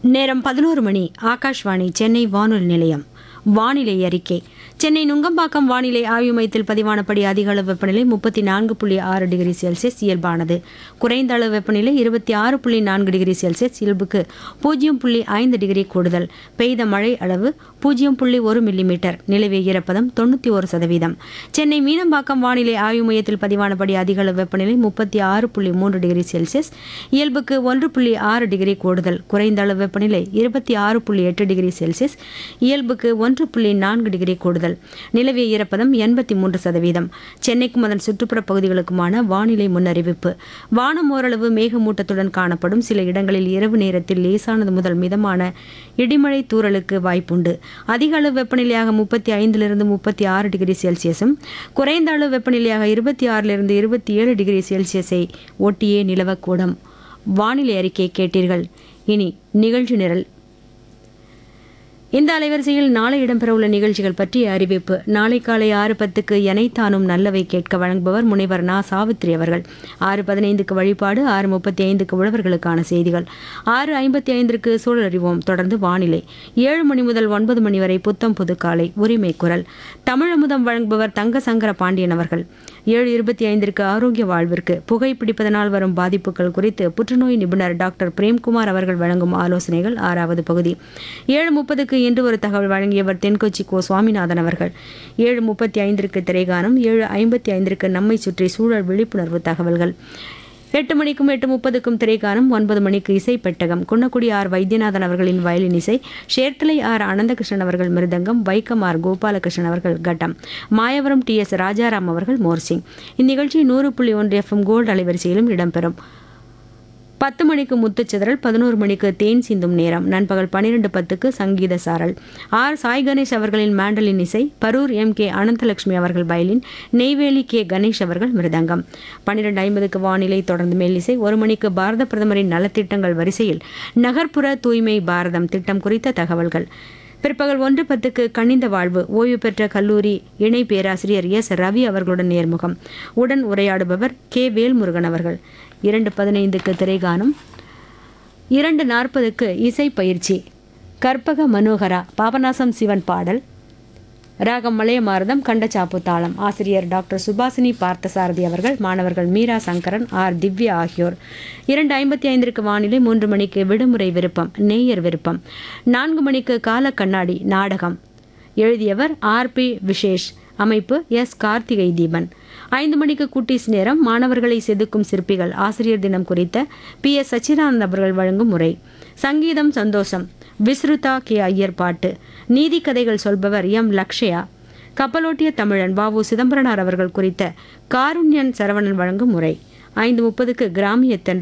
நேரம் பதினோரு மணி ஆகாஷ்வாணி சென்னை வானொலி நிலையம் வானிலை அறிக்கை சென்னை நுங்கம்பாக்கம் வானிலை ஆய்வு மையத்தில் பதிவானபடி அதிக அளவு வெப்பநிலை முப்பத்தி நான்கு புள்ளி ஆறு டிகிரி செல்சியஸ் இயல்பானது குறைந்த அளவு வெப்பநிலை இருபத்தி ஆறு புள்ளி நான்கு டிகிரி செல்சியஸ் இயல்புக்கு பூஜ்ஜியம் புள்ளி ஐந்து டிகிரி கூடுதல் பெய்த மழை அளவு பூஜ்ஜியம் புள்ளி ஒரு மில்லிமீட்டர் நிலவிய ஈரப்பதம் தொண்ணூற்றி ஒரு சதவீதம் சென்னை மீனம்பாக்கம் வானிலை ஆய்வு மையத்தில் பதிவானபடி அதிக அளவு வெப்பநிலை முப்பத்தி ஆறு புள்ளி மூன்று டிகிரி செல்சியஸ் இயல்புக்கு ஒன்று புள்ளி ஆறு டிகிரி கூடுதல் குறைந்த அளவு வெப்பநிலை இருபத்தி ஆறு புள்ளி எட்டு டிகிரி செல்சியஸ் இயல்புக்கு ஒன்று புள்ளி நான்கு டிகிரி கூடுதல் நிலவிய ஈரப்பதம் எண்பத்தி மூன்று சதவீதம் சென்னைக்கும் அதன் சுற்றுப்புற பகுதிகளுக்குமான வானிலை முன்னறிவிப்பு வானம் ஓரளவு மேகமூட்டத்துடன் காணப்படும் சில இடங்களில் இரவு நேரத்தில் லேசானது முதல் மிதமான இடிமழை தூறலுக்கு வாய்ப்புண்டு அதிக அளவு வெப்பநிலையாக முப்பத்தி ஐந்திலிருந்து முப்பத்தி ஆறு டிகிரி செல்சியஸும் குறைந்த அளவு வெப்பநிலையாக இருபத்தி ஆறிலிருந்து இருபத்தி ஏழு டிகிரி செல்சியஸை ஒட்டியே நிலவக்கூடும் வானிலை அறிக்கை கேட்டீர்கள் இனி நிகழ்ச்சி நிரல் இந்த அலைவரிசையில் நாளை இடம்பெறவுள்ள நிகழ்ச்சிகள் பற்றிய அறிவிப்பு நாளை காலை ஆறு பத்துக்கு எனைத்தானும் நல்லவை கேட்க வழங்குபவர் முனைவர் நா சாவித்ரி அவர்கள் ஆறு பதினைந்துக்கு வழிபாடு ஆறு முப்பத்தி ஐந்துக்கு உழவர்களுக்கான செய்திகள் ஆறு ஐம்பத்தி ஐந்திற்கு சூழல் அறிவோம் தொடர்ந்து வானிலை ஏழு மணி முதல் ஒன்பது மணி வரை புத்தம் புது காலை உரிமை குரல் தமிழமுதம் வழங்குபவர் தங்க சங்கர பாண்டியன் அவர்கள் ஏழு இருபத்தி ஐந்திற்கு ஆரோக்கிய வாழ்விற்கு புகைப்பிடிப்பதனால் வரும் பாதிப்புகள் குறித்து புற்றுநோய் நிபுணர் டாக்டர் பிரேம்குமார் அவர்கள் வழங்கும் ஆலோசனைகள் ஆறாவது பகுதி ஏழு முப்பதுக்கு இன்று ஒரு தகவல் வழங்கியவர் தென்கொச்சி கோ சுவாமிநாதன் அவர்கள் ஏழு முப்பத்தி ஐந்திற்கு திரைகானம் ஏழு ஐம்பத்தி ஐந்திற்கு நம்மை சுற்றி சூழல் விழிப்புணர்வு தகவல்கள் எட்டு மணிக்கும் எட்டு முப்பதுக்கும் திரைக்கானம் ஒன்பது மணிக்கு இசை பெட்டகம் குன்னக்குடி ஆர் வைத்தியநாதன் அவர்களின் வயலின் இசை ஷேர்த்தலை ஆர் அனந்தகிருஷ்ணன் அவர்கள் மிருதங்கம் வைக்கம் ஆர் கோபாலகிருஷ்ணன் அவர்கள் கட்டம் மாயவரம் டி எஸ் ராஜாராம் அவர்கள் மோர்சிங் இந்நிகழ்ச்சி நூறு புள்ளி ஒன்று எஃப்எம் கோல்டு அலைவரிசையிலும் இடம்பெறும் பத்து மணிக்கு முத்துச்சிதறல் பதினோரு மணிக்கு தேன் சிந்தும் நேரம் நண்பகல் பன்னிரெண்டு பத்துக்கு சங்கீத சாரல் ஆர் சாய் கணேஷ் அவர்களின் மேண்டலின் இசை பரூர் எம் கே அனந்தலட்சுமி அவர்கள் வயலின் நெய்வேலி கே கணேஷ் அவர்கள் மிருதங்கம் பன்னிரெண்டு ஐம்பதுக்கு வானிலை தொடர்ந்து மெல்லிசை ஒரு மணிக்கு பாரத பிரதமரின் நலத்திட்டங்கள் வரிசையில் நகர்ப்புற தூய்மை பாரதம் திட்டம் குறித்த தகவல்கள் பிற்பகல் ஒன்று பத்துக்கு கணிந்த வாழ்வு ஓய்வு பெற்ற கல்லூரி இணை பேராசிரியர் எஸ் ரவி அவர்களுடன் நேர்முகம் உடன் உரையாடுபவர் கே வேல்முருகன் அவர்கள் இரண்டு பதினைந்துக்கு திரைகானம் இரண்டு நாற்பதுக்கு இசை பயிற்சி கற்பக மனோகரா பாபநாசம் சிவன் பாடல் ராகம் மலையமாரதம் கண்டச்சாப்பு தாளம் ஆசிரியர் டாக்டர் சுபாசினி பார்த்தசாரதி அவர்கள் மாணவர்கள் மீரா சங்கரன் ஆர் திவ்யா ஆகியோர் இரண்டு ஐம்பத்தி ஐந்திற்கு வானிலை மூன்று மணிக்கு விடுமுறை விருப்பம் நேயர் விருப்பம் நான்கு மணிக்கு கால கண்ணாடி நாடகம் எழுதியவர் ஆர் பி விசேஷ் அமைப்பு எஸ் கார்த்திகை தீபன் ஐந்து மணிக்கு குட்டீஸ் நேரம் மாணவர்களை செதுக்கும் சிற்பிகள் ஆசிரியர் தினம் குறித்த பி எஸ் சச்சிதானந்த் அவர்கள் வழங்கும் முறை சங்கீதம் சந்தோஷம் விஸ்ருதா கே ஐயர் பாட்டு நீதி கதைகள் சொல்பவர் எம் லக்ஷயா கப்பலோட்டிய தமிழன் வாவு சிதம்பரனார் அவர்கள் குறித்த காருண்யன் சரவணன் வழங்கும் முறை ஐந்து முப்பதுக்கு கிராமிய தென்றல்